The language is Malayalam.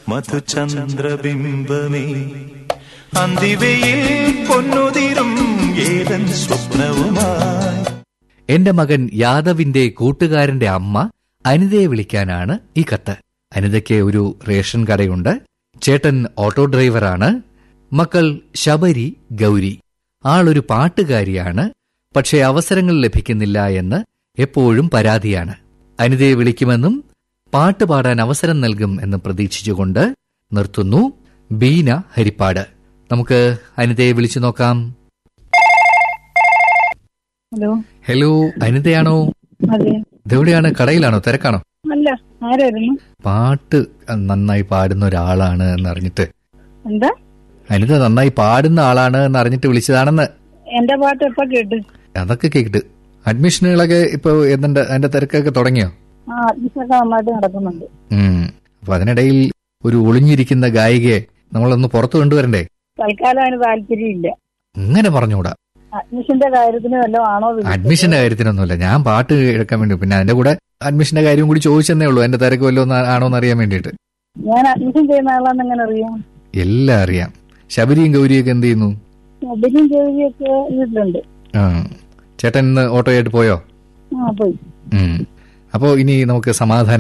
മധുചന്ദ്രബിംബമേ അന്തിവയിൽ പൊന്നുതിരും ഏതൻ സ്വപ്നവുമായി എന്റെ മകൻ യാദവിന്റെ കൂട്ടുകാരന്റെ അമ്മ അനിതയെ വിളിക്കാനാണ് ഈ കത്ത് അനിതയ്ക്ക് ഒരു റേഷൻ കടയുണ്ട് ചേട്ടൻ ഓട്ടോ ഡ്രൈവറാണ് മക്കൾ ശബരി ഗൗരി ആളൊരു പാട്ടുകാരിയാണ് പക്ഷേ അവസരങ്ങൾ ലഭിക്കുന്നില്ല എന്ന് എപ്പോഴും പരാതിയാണ് അനിതയെ വിളിക്കുമെന്നും പാട്ട് പാടാൻ അവസരം നൽകും എന്ന് പ്രതീക്ഷിച്ചുകൊണ്ട് നിർത്തുന്നു ബീന ഹരിപ്പാട് നമുക്ക് അനിതയെ വിളിച്ചു നോക്കാം ഹലോ ഹലോ അനിതയാണോ അതെ ഇതെവിടെയാണ് കടയിലാണോ തിരക്കാണോ അല്ല ആരായിരുന്നു പാട്ട് നന്നായി പാടുന്ന ഒരാളാണ് എന്ന് അറിഞ്ഞിട്ട് എന്താ അനിത നന്നായി പാടുന്ന ആളാണ് എന്ന് അറിഞ്ഞിട്ട് വിളിച്ചതാണെന്ന് എന്റെ പാട്ട് എപ്പോ കേട്ട് അതൊക്കെ കേട്ട് അഡ്മിഷനുകളൊക്കെ ഇപ്പൊ എന്തുണ്ട് അതിന്റെ തിരക്കൊക്കെ തുടങ്ങിയോ ആ അഡ്മിഷനൊക്കെ നന്നായിട്ട് നടക്കുന്നുണ്ട് ഉം അപ്പൊ അതിനിടയിൽ ഒരു ഒളിഞ്ഞിരിക്കുന്ന ഗായികയെ നമ്മളൊന്ന് പുറത്തു കൊണ്ടുവരണ്ടേ തൽക്കാലം അതിന് താല്പര്യമില്ല ഇങ്ങനെ പറഞ്ഞുകൂടാ അഡ്മിഷന്റെ കാര്യത്തിന് വല്ലതും ആണോ വിളിച്ചത്? അഡ്മിഷന്റെ കാര്യത്തിനൊന്നുമില്ല ഞാൻ പാട്ട് കേൾക്കാൻ വേണ്ടി പിന്നെ അതിന്റെ കൂടെ അഡ്മിഷന്റെ കാര്യം കൂടി ചോദിച്ചെന്നേ ഉള്ളൂ എന്റെ തിരക്ക് വല്ലതും ആണോ എന്ന് അറിയാൻ വേണ്ടിയിട്ട് ഞാൻ അഡ്മിഷൻ ചെയ്യുന്ന ആളാന്ന് എങ്ങനെ അറിയാം എല്ലാം അറിയാം ശബരിയും ഗൗരിയൊക്കെ എന്ത് ചെയ്യുന്നു അഡ്മിഷൻ ജോലിയൊക്കെ വീട്ടിലുണ്ട് ആ ചേട്ടൻ ഇന്ന് ഓട്ടോയായിട്ട് പോയോ ആ പോയി ഉം. അപ്പോ ഇനി നമുക്ക് സമാധാനം